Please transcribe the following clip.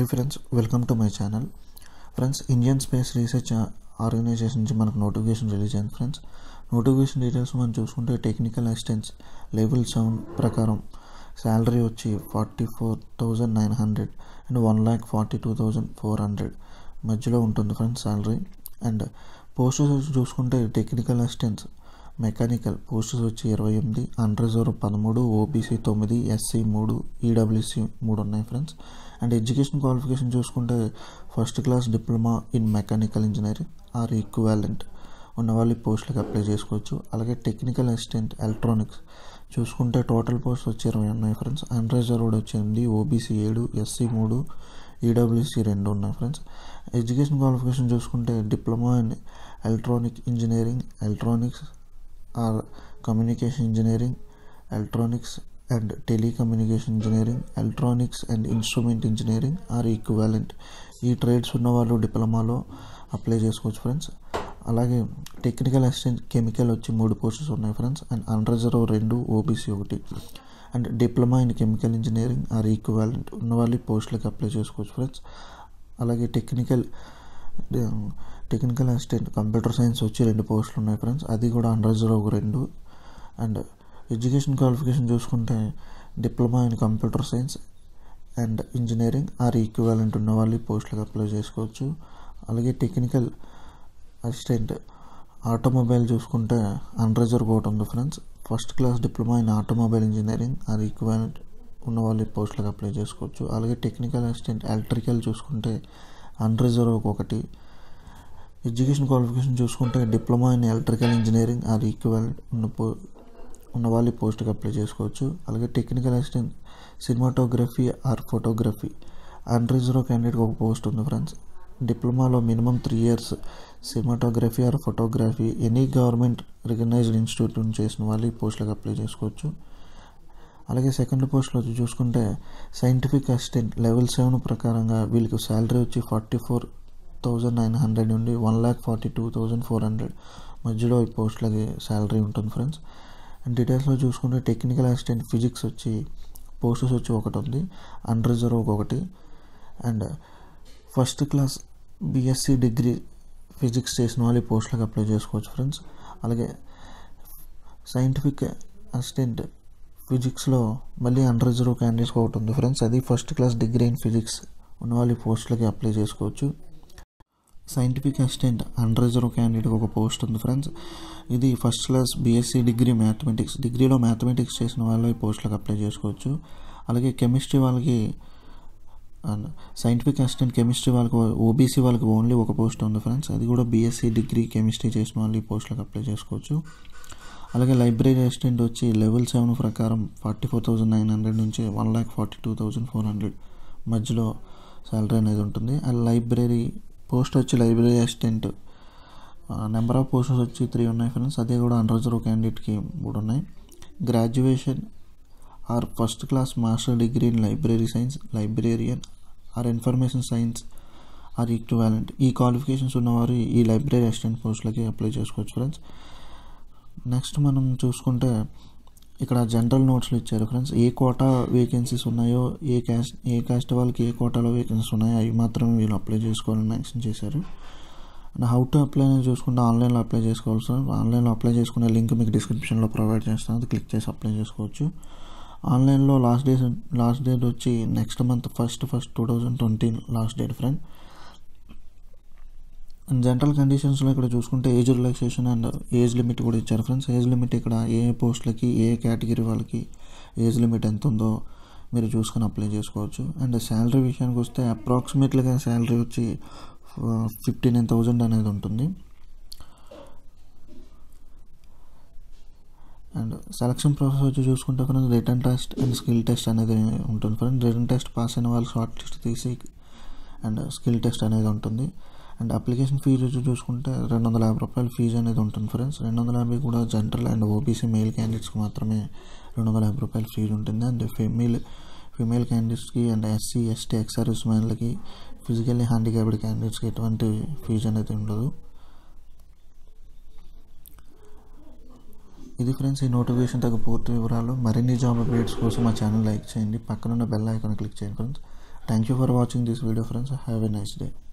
friends welcome to my channel friends Indian space research organisation నుంచి మనకు notification release అయింది friends notification details మనం చూసుకుంటే టెక్నికల్ అసిస్టెంట్స్ లెవెల్ సెవెన్ ప్రకారం salary వచ్చి forty four thousand nine hundred and one lakh forty two thousand four hundred మధ్యలో ఉంటుంది friends salary and posters వచ్చి చూసుకుంటే టెక్నికల్ అసిస్టెంట్స్ మెకానికల్ పోస్టర్స్ వచ్చి ఇరవై ఎనిమిది అన్రిజర్వ్ పదమూడు ఓబీసీ తొమ్మిది ఎస్సీ మూడు ఈడబ్ల్యూసీ మూడు ఉన్నాయి ఫ్రెండ్స్ అండ్ ఎడ్యుకేషన్ క్వాలిఫికేషన్ చూసుకుంటే first class diploma in mechanical engineering or equivalent ఉన్న వాళ్ళు ఈ పోస్టులకు అప్లై చేసుకోవచ్చు అలాగే టెక్నికల్ అసిస్టెంట్ ఎలక్ట్రానిక్స్ చూసుకుంటే టోటల్ పోస్ట్ వచ్చి ఇరవై ఉన్నాయి ఫ్రెండ్స్ అన్రిజర్వ్డ్ వచ్చి ఎనిమిది ఓబీసీ ఏడు ఎస్సీ మూడు ఈడబ్ల్యూసీ రెండు ఉన్నాయి ఫ్రెండ్స్ ఎడ్యుకేషన్ క్వాలిఫికేషన్ చూసుకుంటే diploma in electronic engineering electronics or communication engineering electronics and telecommunication engineering electronics and instrument engineering or equivalent ఈ ట్రేడ్స్ ఉన్న వాళ్ళు డిప్లొమాలో అప్లై చేసుకోవచ్చు ఫ్రెండ్స్ అలాగే టెక్నికల్ అసిస్టెంట్ కెమికల్ వచ్చి మూడు పోస్టెస్ ఉన్నాయి ఫ్రెండ్స్ అండ్ అన్రిజర్వ్ రెండు ఓబీసీ ఒకటి and diploma in chemical engineering or equivalent ఉన్న వాళ్ళు పోస్టులకు అప్లై చేసుకోవచ్చు ఫ్రెండ్స్ అలాగే technical technical assistant computer science వచ్చి రెండు పోస్టులు ఉన్నాయి ఫ్రెండ్స్ అది కూడా అండర్ ఒక రెండు అండ్ ఎడ్యుకేషన్ క్వాలిఫికేషన్ చూసుకుంటే diploma in computer science and engineering or equivalent ఉన్న వాళ్ళు ఈ పోస్టులకు అప్లై చేసుకోవచ్చు అలాగే టెక్నికల్ అసిస్టెంట్ ఆటోమొబైల్ చూసుకుంటే అన్రిజర్వ్ ఒకటి ఉంది friends first class diploma in automobile engineering or equivalent ఉన్న వాళ్ళు ఈ పోస్టులకు అప్లై చేసుకోవచ్చు అలాగే టెక్నికల్ అసిస్టెంట్ ఎలక్ట్రికల్ చూసుకుంటే అన్రిజర్వ్ ఒకటి ఎడ్యుకేషన్ క్వాలిఫికేషన్ చూసుకుంటే diploma in electrical engineering or equal ఉన్న పో ఉన్న వాళ్ళు పోస్ట్కి అప్లై చేసుకోవచ్చు అలాగే technical assistant cinematography or photography unreserved క్యాండిడేట్కి ఒక పోస్ట్ ఉంది ఫ్రెండ్స్ డిప్లొమాలో minimum three years cinematography or photography any government recognised institute నుంచి చేసిన వాళ్ళు ఈ పోస్టులకు అప్లై చేసుకోవచ్చు అలాగే సెకండ్ పోస్ట్లో వచ్చి చూసుకుంటే సైంటిఫిక్ అసిస్టెంట్ లెవెల్ సెవెన్ ప్రకారంగా వీళ్ళకి శాలరీ వచ్చి forty four thousand nine hundred నుండి one lakh forty two thousand four hundred మధ్యలో ఈ పోస్టులకి శాలరీ ఉంటుంది ఫ్రెండ్స్ అండ్ డీటెయిల్స్లో చూసుకుంటే టెక్నికల్ అసిస్టెంట్ ఫిజిక్స్ వచ్చి పోస్టర్స్ వచ్చి ఒకటి ఉంది అన్రిజర్వ్ ఒకటి and first class BSc degree physics చేసిన వాళ్ళు ఈ పోస్టులకు అప్లై చేసుకోవచ్చు ఫ్రెండ్స్ అలాగే సైంటిఫిక్ అసిస్టెంట్ ఫిజిక్స్లో మళ్ళీ అన్రిజర్వ్ క్యాండిడేట్స్ ఒకటి ఉంది ఫ్రెండ్స్ అది first class degree in physics ఉన్న వాళ్ళు ఈ పోస్టులకి అప్లై చేసుకోవచ్చు సైంటిఫిక్ అసిస్టెంట్ అన్రిజర్వ్ క్యాండిడేట్ ఒక పోస్ట్ ఉంది ఫ్రెండ్స్ ఇది first class BSc degree mathematics డిగ్రీలో మ్యాథమెటిక్స్ చేసిన వాళ్ళు ఈ పోస్టులకు అప్లై చేసుకోవచ్చు అలాగే కెమిస్ట్రీ వాళ్ళకి సైంటిఫిక్ అసిస్టెంట్ కెమిస్ట్రీ వాళ్ళకి ఓబీసీ వాళ్ళకి ఓన్లీ ఒక పోస్ట్ ఉంది ఫ్రెండ్స్ అది కూడా బీఎస్సీ డిగ్రీ కెమిస్ట్రీ చేసిన వాళ్ళు ఈ పోస్టులకు అప్లై చేసుకోవచ్చు అలాగే లైబ్రరీ అసిస్టెంట్ వచ్చి లెవెల్ సెవెన్ ప్రకారం forty four thousand nine hundred నుంచి one lakh forty two thousand four hundred మధ్యలో శాలరీ అనేది ఉంటుంది అండ్ లైబ్రరీ పోస్ట్ వచ్చి library assistant number of posts వచ్చి త్రీ ఉన్నాయి ఫ్రెండ్స్ అదే కూడా అన్రిజర్వ్ క్యాండిడేట్కి మూడు ఉన్నాయి graduation or first class master degree in library science librarian or information science or equivalent ఈ క్వాలిఫికేషన్స్ ఉన్నవారు ఈ లైబ్రరీ అసిస్టెంట్ పోస్టులకి అప్లై చేసుకోవచ్చు ఫ్రెండ్స్ నెక్స్ట్ మనం చూసుకుంటే ఇక్కడ జనరల్ నోట్స్లు ఇచ్చారు ఫ్రెండ్స్ ఏ కోటా వేకెన్సీస్ ఉన్నాయో ఏ క్యాస్ట్ ఏ క్యాస్ట్ వాళ్ళకి ఏ కోటాలో వేకెన్సీస్ ఉన్నాయో అవి మాత్రమే వీళ్ళు అప్లై చేసుకోవాలని మెన్షన్ చేశారు అండ్ హౌ టు అప్లై అనేది చూసుకుంటే ఆన్లైన్లో అప్లై చేసుకోవాలి సార్ ఆన్లైన్లో అప్లై చేసుకునే లింక్ మీకు డిస్క్రిప్షన్లో ప్రొవైడ్ చేస్తాను అది క్లిక్ చేసి అప్లై చేసుకోవచ్చు ఆన్లైన్లో లాస్ట్ డేట్ లాస్ట్ డేట్ వచ్చి next month first first two thousand twenty last date friend and general కండిషన్స్లో ఇక్కడ చూసుకుంటే age relaxation and age limit కూడా ఇచ్చారు ఫ్రెండ్స్ ఏజ్ లిమిట్ ఇక్కడ ఏ పోస్టులకి ఏ కేటగిరీ వాళ్ళకి ఏజ్ లిమిట్ ఎంత ఉందో మీరు చూసుకొని అప్లై చేసుకోవచ్చు అండ్ శాలరీ విషయానికి వస్తే అప్రాక్సిమేట్లీగా శాలరీ వచ్చి ఫిఫ్టీ నైన్ థౌజండ్ అనేది ఉంటుంది అండ్ సెలక్షన్ ప్రాసెస్ వచ్చి చూసుకుంటే friends written test and skill test అనేది ఉంటుంది ఫ్రెండ్స్ రిటర్న్ టెస్ట్ పాస్ అయిన వాళ్ళు షార్ట్ లిస్ట్ తీసి అండ్ స్కిల్ టెస్ట్ అనేది ఉంటుంది అండ్ అప్లికేషన్ ఫీజు వచ్చి చూసుకుంటే రెండు వందల యాభై రూపాయల ఫీజు అనేది ఉంటుంది ఫ్రెండ్స్ రెండు వందల యాభై కూడా జనరల్ అండ్ ఓబీసీ మెయిల్ క్యాండిడేట్స్కి మాత్రమే రెండు వందల యాభై రూపాయల ఫీజు ఉంటుంది అండ్ ఫీమేల్ ఫీమేల్ క్యాండిడేట్స్కి and SC ST ex service మ్యాన్లకి ఫిజికల్లీ హ్యాండిక్యాప్డ్ క్యాండిడేట్స్కి ఎటువంటి ఫీజు అనేది ఉండదు ఇది ఫ్రెండ్స్ ఈ నోటిఫికేషన్ తగ్గ పూర్తి వివరాలు మరిన్ని జాబ్ అప్డేట్స్ కోసం మా ఛానల్ లైక్ చేయండి పక్కనున్న బెల్ ఐకాన్ క్లిక్ చేయండి friends thank you for watching this video friends have a nice day